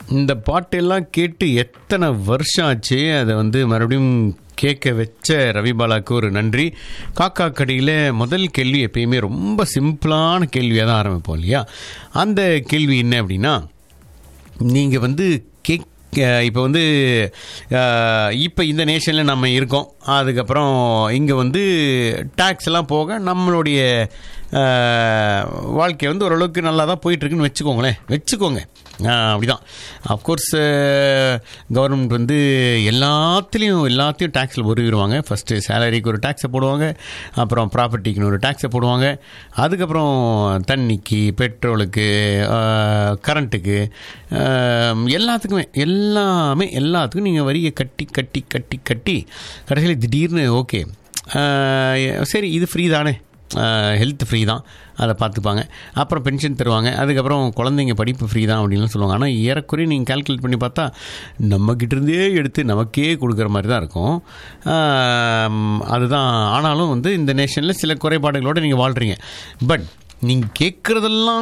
இந்த பாட்டெல்லாம் கேட்டு எத்தனை வருஷம் ஆச்சு அதை வந்து மறுபடியும் கேட்க வச்ச ரவிபாலாக்கு ஒரு நன்றி காக்கா கடியில் முதல் கேள்வி எப்பயுமே ரொம்ப சிம்பிளான கேள்வியாக தான் ஆரம்பிப்போம் இல்லையா அந்த கேள்வி என்ன அப்படின்னா நீங்கள் வந்து கேக் இப்போ வந்து இப்போ இந்த நேஷனில் நம்ம இருக்கோம் அதுக்கப்புறம் இங்கே வந்து டேக்ஸ் எல்லாம் போக நம்மளுடைய அஹ், வாழ்க்கை வந்து ஓரளவுக்கு நல்லா தான் போயிட்டுருக்குன்னு வச்சுக்கோங்களேன் வச்சுக்கோங்க அப்படிதான் அஃப்கோர்ஸ் கவர்மெண்ட் வந்து எல்லாத்துலேயும் எல்லாத்தையும் டேக்ஸில் உருவிடுவாங்க ஃபஸ்ட்டு சேலரிக்கு ஒரு டேக்ஸை போடுவாங்க அப்புறம் ப்ராப்பர்ட்டிக்குன்னு ஒரு டேக்ஸை போடுவாங்க அதுக்கப்புறம் தண்ணிக்கு பெட்ரோலுக்கு கரண்ட்டுக்கு எல்லாத்துக்குமே எல்லாமே எல்லாத்துக்கும் நீங்கள் வரியை கட்டி கட்டி கட்டி கட்டி கடைசியில் திடீர்னு ஓகே சரி இது ஃப்ரீ தானே ஹெல்த் ஃப்ரீ தான் அதை பார்த்துப்பாங்க அப்புறம் பென்ஷன் தருவாங்க அதுக்கப்புறம் குழந்தைங்க படிப்பு ஃப்ரீ தான் அப்படின்னு சொல்லுவாங்க ஆனால் ஏறக்குறைய நீங்கள் கால்குலேட் பண்ணி பார்த்தா நம்மக்கிட்டேருந்தே எடுத்து நமக்கே கொடுக்குற மாதிரி தான் இருக்கும் ஆம், அதுதான் ஆனாலும் வந்து இந்த நேஷனில் சில குறைபாடுகளோடு நீங்கள் வாழ்கிறீங்க பட் நீங்கள் கேட்குறதெல்லாம்